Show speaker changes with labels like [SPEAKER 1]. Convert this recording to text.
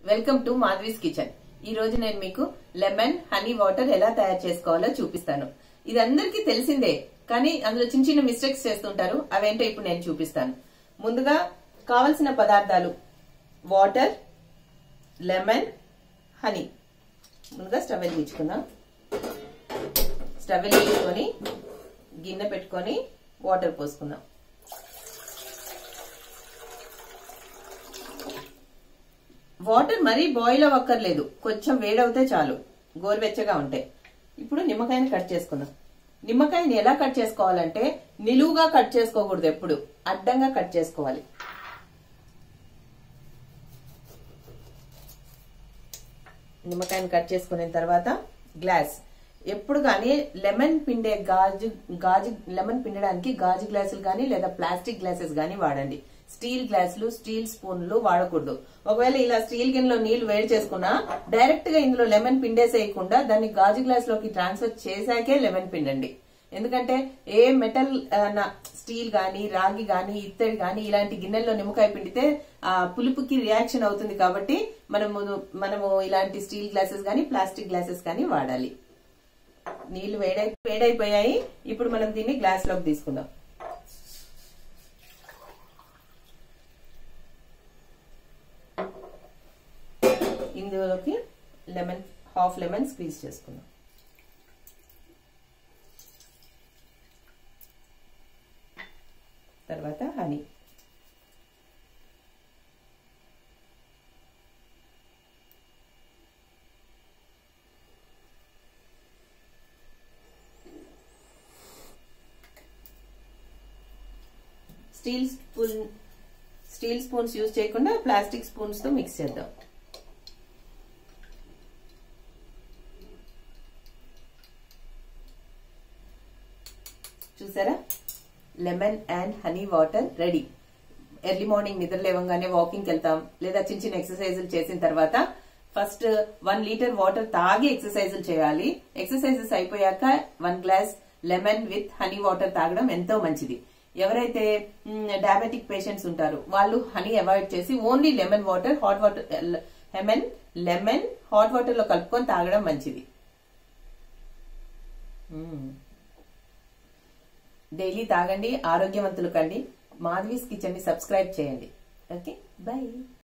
[SPEAKER 1] welcome to Madhavi's kitchen ఈ రోజు నేను మీకు లెమన్ హనీ వాటర్ ఎలా తయారు చేసుకోవాలో చూపిస్తాను ఇది అందరికీ తెలిసిందే కానీ అందులో చిన్న చిన్న మిస్టేక్స్ చేస్తుంటారు అవేంటో ఇప్పుడు నేను చూపిస్తాను ముందుగా కావలసిన పదార్థాలు వాటర్ లెమన్ హనీ ముందుగా స్టవ్ వెలిగించుకుందాం స్టవ్ వెలిగించుకొని గిన్నె పెట్టుకొని వాటర్ పోసుకుందాం వాటర్ మరీ బాయిల్ అవ్వక్కర్లేదు కొంచెం వేడవుతే చాలు గోరువెచ్చగా ఉంటాయి ఇప్పుడు నిమ్మకాయని కట్ చేసుకుందాం నిమ్మకాయని ఎలా కట్ చేసుకోవాలంటే నిలువుగా కట్ చేసుకోకూడదు ఎప్పుడు అడ్డంగా కట్ చేసుకోవాలి నిమ్మకాయని కట్ చేసుకున్న తర్వాత గ్లాస్ ఎప్పుడు కానీ లెమన్ పిండే గాజు గాజు లెమన్ పిండడానికి గాజు గ్లాసులు కానీ లేదా ప్లాస్టిక్ గ్లాసెస్ కానీ వాడండి స్టీల్ గ్లాసులు స్టీల్ స్పూన్లు వాడకూడదు ఒకవేళ ఇలా స్టీల్ గిన్నెలో నీళ్లు వేడి చేసుకున్నా డైరెక్ట్ గా ఇందులో లెమన్ పిండేసేయకుండా దాన్ని గాజు గ్లాస్ లోకి ట్రాన్స్ఫర్ చేశాకే లెమన్ పిండండి ఎందుకంటే ఏ మెటల్ స్టీల్ గాని రాగి గాని ఇత్తడి గాని ఇలాంటి గిన్నెల్లో నిమ్మకాయ పిండితే ఆ పులుపుకి రియాక్షన్ అవుతుంది కాబట్టి మనము మనము ఇలాంటి స్టీల్ గ్లాసెస్ గాని ప్లాస్టిక్ గ్లాసెస్ గాని వాడాలి నీళ్లు వేడై వేడైపోయాయి ఇప్పుడు మనం దీన్ని గ్లాస్ లోకి తీసుకుందాం ఇందులోకి లెమన్ హాఫ్ లెమన్ స్క్వీజ్ చేసుకుందాం తర్వాత honey steel spoon steel spoons use చేయకుండా ప్లాస్టిక్ స్పూన్స్ తో మిక్స్ చేద్దాం చూసారా lemon and honey water ready early morning నిద్ర లేవంగానే వాకింగ్కి వెళ్తాం లేదా చిన్న చిన్న ఎక్సర్సైజులు చేసిన తర్వాత ఫస్ట్ వన్ లీటర్ వాటర్ తాగి ఎక్సర్సైజులు చేయాలి ఎక్సర్సైజెస్ అయిపోయాక one glass lemon with honey water తాగడం ఎంతో మంచిది ఎవరైతే డయాబెటిక్ పేషెంట్స్ ఉంటారో వాళ్ళు హనీ అవాయిడ్ చేసి only lemon water hot water lemon lemon hot water లో కలుపుకొని తాగడం మంచిది డైలీ తాగండి ఆరోగ్యవంతులు కండి మాధవీస్ కిచెన్ ని సబ్స్క్రైబ్ చేయండి ఓకే బై